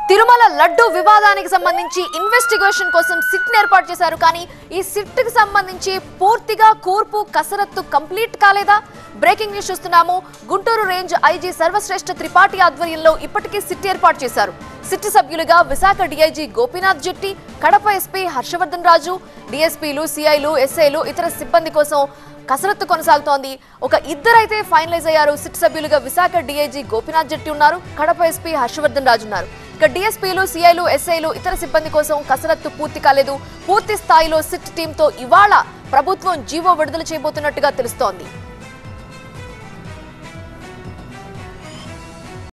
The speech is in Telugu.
తిరుమల లడ్డు వివాదానికి సంబంధించి ఇన్వెస్టిగేషన్ కోసం సిట్ ఏర్పాటు చేశారు కానీ ఈ సిట్ కి సంబంధించి పూర్తిగా కూర్పు కసరత్తు కంప్లీట్ కాలేదా బ్రేకింగ్ న్యూస్ చూస్తున్నాము గుంటూరు రేంజ్ ఐజీ సర్వశ్రేష్ఠ త్రిపాఠి ఆధ్వర్యంలో ఇప్పటికే సిట్ ఏర్పాటు చేశారు సిట్ సభ్యులుగా విశాఖ డీఐజీ గోపీనాథ్ జెట్టి కడప ఎస్పీ హర్షవర్ధన్ రాజు డీఎస్పీలు సిఐలు ఎస్ఐలు ఇతర సిబ్బంది కోసం కసరత్తు కొనసాగుతోంది ఒక ఇద్దరైతే ఫైనలైజ్ అయ్యారు సిట్ సభ్యులుగా విశాఖ డీఐజీ గోపీనాథ్ జెట్టి ఉన్నారు కడప ఎస్పీ హర్షవర్ధన్ రాజు ఉన్నారు ఇక డీఎస్పీలు సిఐలు ఎస్ఐలు ఇతర సిబ్బంది కోసం కసరత్తు పూర్తి కాలేదు పూర్తి స్థాయిలో సిట్ టీంతో ఇవాళ ప్రభుత్వం జీవో విడుదల చేయబోతున్నట్టుగా తెలుస్తోంది